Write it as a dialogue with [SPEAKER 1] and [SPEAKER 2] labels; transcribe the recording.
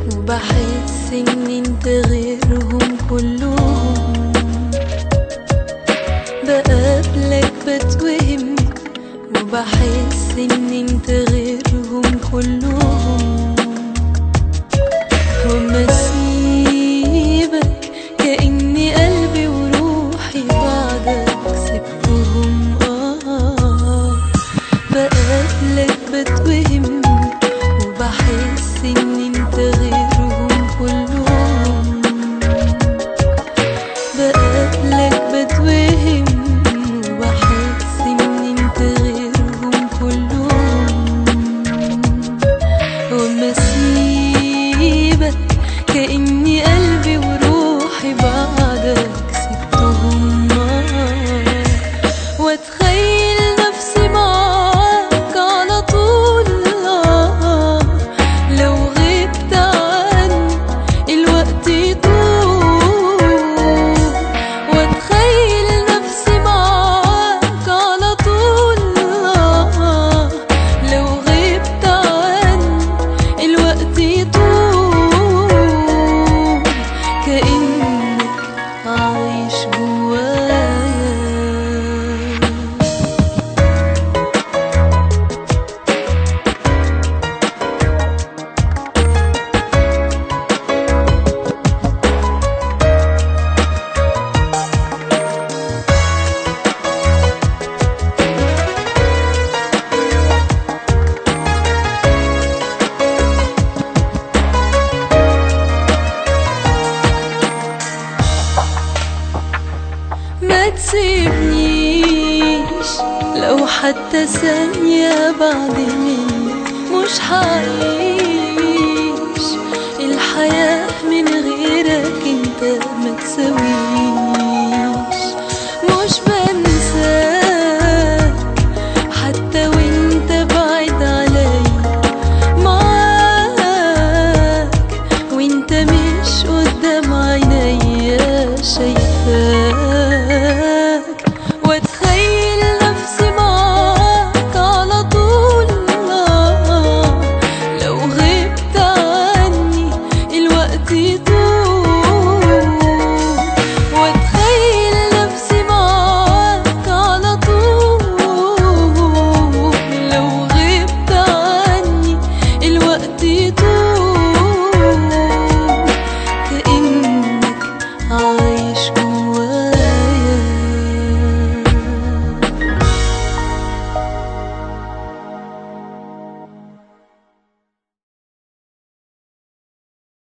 [SPEAKER 1] وبحس ان انت غيرهم كلهم بقابلك بتوهم وبحس ان انت غيرهم كلهم وما اسيبك كأني قلبي وروحي بعدك سبتهم اه بقابلك بتوهم وبحس ان انت غيرهم كلهم بقابلك بتوهم وبحس ان انت غيرهم كلهم وما اسيبك كأني قلبي وروحي بعدك سبتهم آه واتخيل نفسي معاك على طول آه لو غبت عني الوقت يطول واتخيل نفسي معاك على طول آه لو غبت عني الوقت يطول كأنك عايش جوايا ما تسيبنيش لو حتى ثانية بعد منك مش هعيش